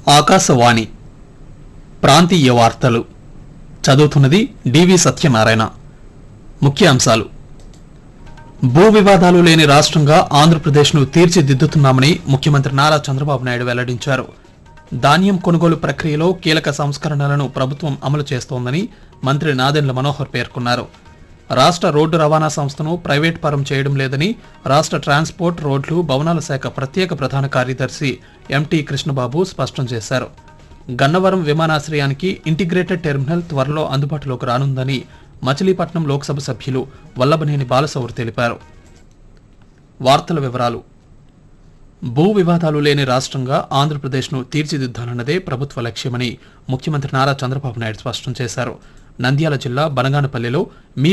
ఆకాశవాణి ప్రాంతీయ వార్తలు చదువుతున్నది డివి సత్యనారాయణ ముఖ్యాంశాలు భూ వివాదాలు లేని రాష్ట్రంగా ఆంధ్రప్రదేశ్ను తీర్చిదిద్దుతున్నామని ముఖ్యమంత్రి నారా చంద్రబాబు నాయుడు వెల్లడించారు ధాన్యం కొనుగోలు ప్రక్రియలో కీలక సంస్కరణలను ప్రభుత్వం అమలు చేస్తోందని మంత్రి నాదెండ్ల మనోహర్ పేర్కొన్నారు రాష్ట్ర రోడ్డు రవాణా సంస్థను ప్రైవేట్ పరం చేయడం లేదని రాష్ట్ర ట్రాన్స్పోర్ట్ రోడ్లు భవనాల శాఖ ప్రత్యేక ప్రధాన కార్యదర్శి ఎంటీ కృష్ణబాబు స్పష్టం చేశారు గన్నవరం విమానాశ్రయానికి ఇంటిగ్రేటెడ్ టెర్మినల్ త్వరలో అందుబాటులోకి రానుందని మచిలీపట్నం లోక్సభ సభ్యులు వల్లభనేని బాలసౌర్ తెలిపారు వార్తల వివరాలు భూ వివాదాలు లేని రాష్ట్రంగా ఆంధ్రప్రదేశ్ను తీర్చిదిద్దాలన్నదే ప్రభుత్వ లక్ష్యమని ముఖ్యమంత్రి నారా చంద్రబాబు నాయుడు స్పష్టం చేశారు నంద్యాల జిల్లా బనగానపల్లిలో మీ